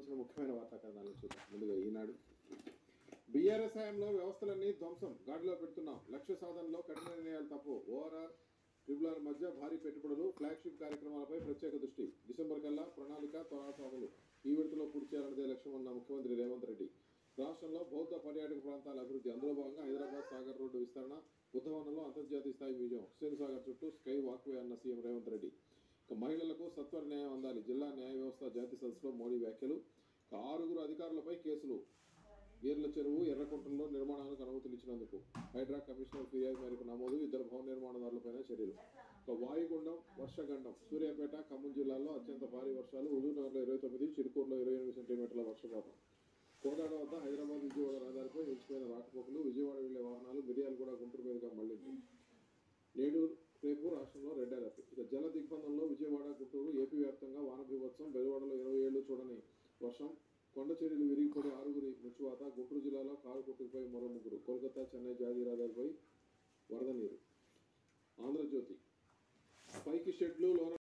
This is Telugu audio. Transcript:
సంబంధించిన ముఖ్యమైన వార్తా కథనాలను చూద్దాం ముందుగా ఈనాడు బీఆర్ఎస్ హయాంలో వ్యవస్థలన్నీ ధ్వంసం గాడిలో పెడుతున్నాం లక్ష్య సాధనలో కఠిన నిర్ణయాలు తప్పు ఓఆర్ఆర్ ట్రిబుల్ ఆర్ మధ్య భారీ పెట్టుబడులు ఫ్లాగ్షిప్ కార్యక్రమాలపై ప్రత్యేక దృష్టి డిసెంబర్ కల్లా ప్రణాళిక త్వరాసాగులు ఈ విడతలో పూర్తి చేయాలన్నదే లక్ష్యం అన్న ముఖ్యమంత్రి రేవంత్ రెడ్డి రాష్ట్రంలో బౌద్ధ పర్యాటక ప్రాంతాల అభివృద్ధి అందులో భాగంగా హైదరాబాద్ సాగర్ రోడ్డు విస్తరణ బుద్ధవనంలో అంతర్జాతీయ స్థాయి విజయం హుస్సేన్ సాగర్ చుట్టూ స్కై వాక్వే అన్న సీఎం రేవంత్ రెడ్డి ఇక మహిళలకు సత్వర న్యాయం అందాలి జిల్లా న్యాయ వ్యవస్థ జాతీయ సదస్సులో మోడీ వ్యాఖ్యలు ఇక ఆరుగురు అధికారులపై కేసులు గీర్ల చెరువు ఎర్రకుంటల్లో నిర్మాణాలకు అనుమతులు ఇచ్చినందుకు హైడ్రా కమిషనర్ ఫిర్యాదు మేరకు నమోదు ఇద్దరు భవన నిర్మాణదారులపైన చర్యలు ఇక వాయుగుండం వర్షగండం సూర్యాపేట ఖమ్మం జిల్లాల్లో అత్యంత భారీ వర్షాలు హుజూర్నగర్లో ఇరవై తొమ్మిది చిరుకూరులో ఇరవై ఎనిమిది సెంటీమీటర్ల వర్షపాతం కోదాడ వద్ద హైదరాబాద్ విజయవాడ రహదారిపై నిలిచిపోయిన రాకపోకలు విజయవాడ వెళ్లే వాహనాలు మిర్యాలు కూడా గుంటూరు మీదుగా మళ్లింది నేడు రేపు రాష్ట్రంలో రెడ్ అలర్ట్ ఇక జల దిగ్బంధంలో విజయవాడ గుంటూరు ఏపీ వ్యాప్తంగా వాన బీభత్సం బెజవాడలో ఇరవై ఏళ్లు చూడని వర్షం కొండ చర్యలు విరిగిపోయి ఆరుగురి మృత్యువాత గుంటూరు జిల్లాలో కారు కొట్టుకుపోయి మరో ముగ్గురు కోల్కతా చెన్నై జాతీయ రహదారిపై వరద నీరు ఆంధ్రజ్యోతి పైకి షెడ్లు లోన